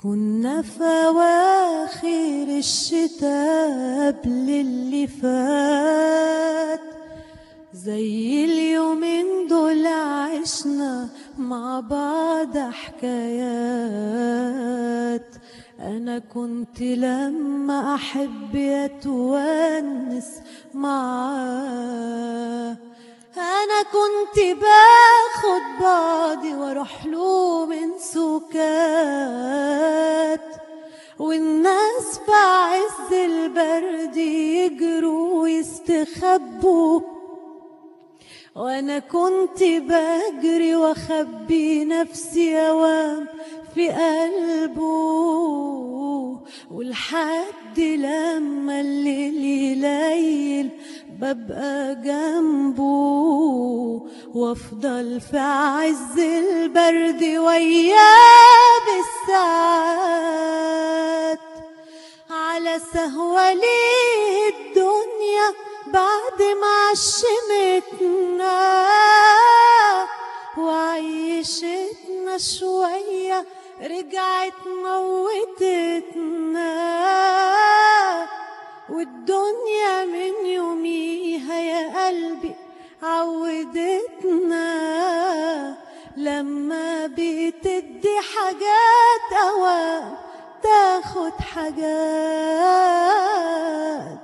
كنا في أواخر الشتاء قبل اللي فات زي اليومين دول عشنا مع بعض حكايات أنا كنت لما أحب أتونس معاه أنا كنت باخد بعضي وأروح له من سكات والناس في عز البرد يجروا ويستخبوا وانا كنت بجري واخبي نفسي اوام في قلبه ولحد لما الليل يليل ببقى جنبه وافضل في عز البرد وياه بالساعات على سهوة ليه الدنيا بعد ما عشمتنا وعيشتنا شوية رجعت موتتنا والدنيا من يوميها يا قلبي عودتنا لما بتدي حاجات أوام تاخد حاجات